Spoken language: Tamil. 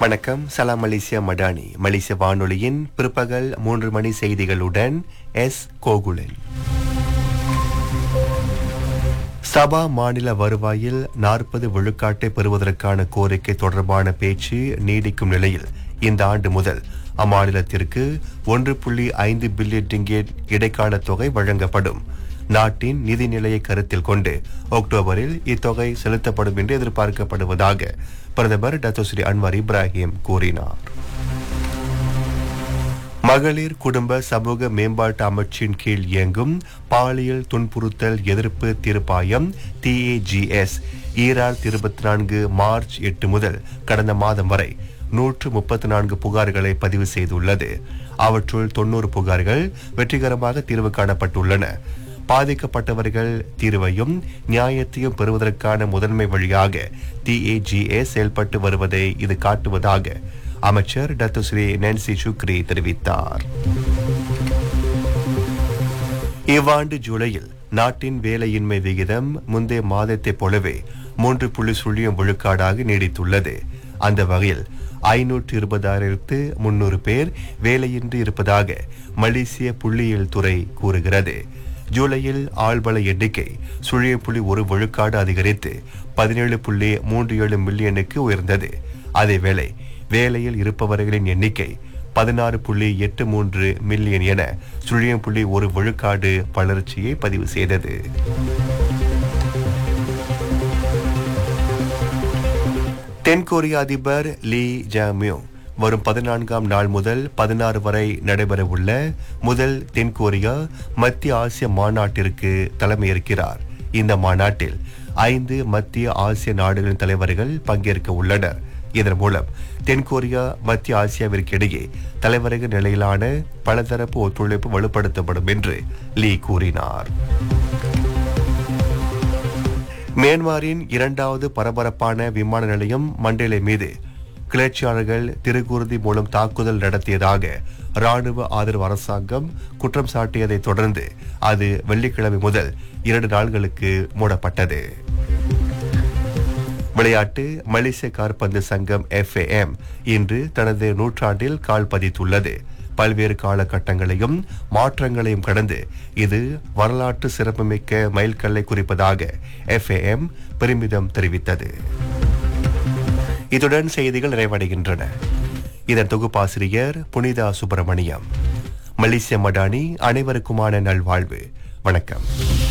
வணக்கம் சலாம் மலேசியா மடானி மலேசிய வானொலியின் பிற்பகல் மூன்று மணி செய்திகளுடன் எஸ் கோகுலன் சபா மாநில வருவாயில் நாற்பது விழுக்காட்டை பெறுவதற்கான கோரிக்கை தொடர்பான பேச்சு நீடிக்கும் நிலையில் இந்த ஆண்டு முதல் அம்மாநிலத்திற்கு ஒன்று புள்ளி ஐந்து பில்லியன் ரிங்கேட் இடைக்கால தொகை வழங்கப்படும் நாட்டின் நிதி நிலையை கருத்தில் கொண்டு அக்டோபரில் இத்தொகை செலுத்தப்படும் என்று எதிர்பார்க்கப்படுவதாக பிரதமர் டத்தோஸ்ரீ அன்வர் இப்ராஹிம் கூறினார் மகளிர் குடும்ப சமூக மேம்பாட்டு அமைச்சின் கீழ் இயங்கும் பாலியல் துன்புறுத்தல் எதிர்ப்பு தீர்ப்பாயம் டிஏஜிஎஸ் ஈராயிரத்தி இருபத்தி நான்கு மார்ச் எட்டு முதல் கடந்த மாதம் வரை நூற்று முப்பத்தி நான்கு புகார்களை பதிவு செய்துள்ளது அவற்றுள் தொன்னூறு புகார்கள் வெற்றிகரமாக தீர்வு காணப்பட்டுள்ளன பாதிக்கப்பட்டவர்கள் தீர்வையும் நியாயத்தையும் பெறுவதற்கான முதன்மை வழியாக டிஏஜிஏ செயல்பட்டு வருவதை இது காட்டுவதாக அமைச்சர் டத்துஸ்ரீ நான்சி சுக்ரி தெரிவித்தார் இவ்வாண்டு ஜூலையில் நாட்டின் வேலையின்மை விகிதம் முந்தைய மாதத்தைப் போலவே மூன்று புள்ளி சுழியம் விழுக்காடாக நீடித்துள்ளது அந்த வகையில் ஐநூற்று இருபதாயிரத்து முன்னூறு பேர் வேலையின்றி இருப்பதாக மலேசிய புள்ளியியல் துறை கூறுகிறது ஜூலையில் ஆள்பல எண்ணிக்கை சுழிய புள்ளி ஒரு விழுக்காடு அதிகரித்து பதினேழு புள்ளி மூன்று ஏழு மில்லியனுக்கு உயர்ந்தது அதேவேளை வேலையில் இருப்பவர்களின் எண்ணிக்கை பதினாறு புள்ளி எட்டு மூன்று மில்லியன் என சுழியம் புள்ளி ஒரு விழுக்காடு வளர்ச்சியை பதிவு செய்தது தென்கொரிய அதிபர் லீ ஜாமியோ வரும் பதினான்காம் நாள் முதல் பதினாறு வரை நடைபெறவுள்ள முதல் தென்கொரியா மத்திய ஆசிய மாநாட்டிற்கு தலைமையேற்கிறார் இந்த மாநாட்டில் ஐந்து மத்திய ஆசிய நாடுகளின் தலைவர்கள் பங்கேற்க உள்ளனர் இதன் மூலம் தென்கொரியா மத்திய ஆசியாவிற்கு இடையே தலைவர்கள் நிலையிலான பலதரப்பு ஒத்துழைப்பு வலுப்படுத்தப்படும் என்று லீ கூறினார் மியான்மரின் இரண்டாவது பரபரப்பான விமான நிலையம் மண்டேலை மீது கிளர்ச்சியாளர்கள் திருக்குருதி மூலம் தாக்குதல் நடத்தியதாக ராணுவ ஆதரவு அரசாங்கம் குற்றம் சாட்டியதை தொடர்ந்து அது வெள்ளிக்கிழமை முதல் இரண்டு நாள்களுக்கு மூடப்பட்டது விளையாட்டு மலேசிய காற்பந்து சங்கம் எஃப்ஏஎம் இன்று தனது நூற்றாண்டில் கால் பதித்துள்ளது பல்வேறு காலகட்டங்களையும் மாற்றங்களையும் கடந்து இது வரலாற்று சிறப்புமிக்க மைல்கல்லை குறிப்பதாக எஃப்ஏஎம் பெருமிதம் தெரிவித்தது இத்துடன் செய்திகள் நிறைவடைகின்றன இதன் தொகுப்பாசிரியர் புனிதா சுப்பிரமணியம் மலேசிய மடானி அனைவருக்குமான நல்வாழ்வு வணக்கம்